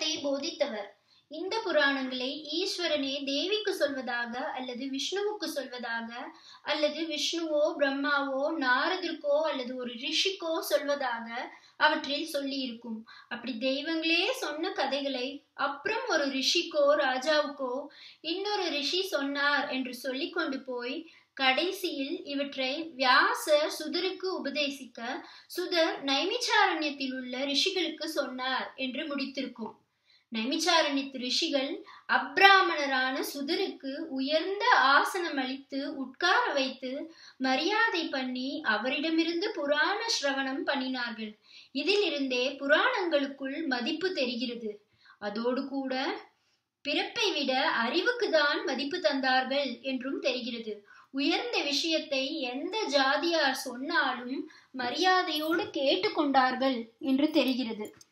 புராணத்தை போதித்தவர் இந்த புராணங்களை ஈஸ்வரனே தேவிக்கு சொல்வதாக அல்லது விஷ்ணுவுக்கு சொல்வதாக அல்லது விஷ்ணுவோ பிரம்மாவோ நாரதற்கோ அல்லது ஒரு ரிஷிக்கோ சொல்வதாக அவற்றில் சொல்லி இருக்கும் அப்படி தெய்வங்களே சொன்ன கதைகளை அப்புறம் ஒரு ரிஷிக்கோ ராஜாவுக்கோ இன்னொரு ரிஷி சொன்னார் என்று சொல்லி கொண்டு போய் கடைசியில் இவற்றை வியாசர் சுதருக்கு உபதேசிக்க சுதர் நைமிச்சாரண்யத்தில் உள்ள ரிஷிகளுக்கு சொன்னார் என்று முடித்திருக்கும் நைமிச்சாரண்யத்து ரிஷிகள் அப்ராமணரான சுதருக்கு உயர்ந்த ஆசனம் அளித்து உட்கார வைத்து மரியாதை பண்ணி அவரிடமிருந்து புராண சிரவணம் பண்ணினார்கள் இதிலிருந்தே புராணங்களுக்குள் மதிப்பு தெரிகிறது அதோடு கூட பிறப்பை விட அறிவுக்கு தான் மதிப்பு தந்தார்கள் என்றும் தெரிகிறது உயர்ந்த விஷயத்தை எந்த ஜாதியார் சொன்னாலும் மரியாதையோடு கேட்டுக்கொண்டார்கள் என்று தெரிகிறது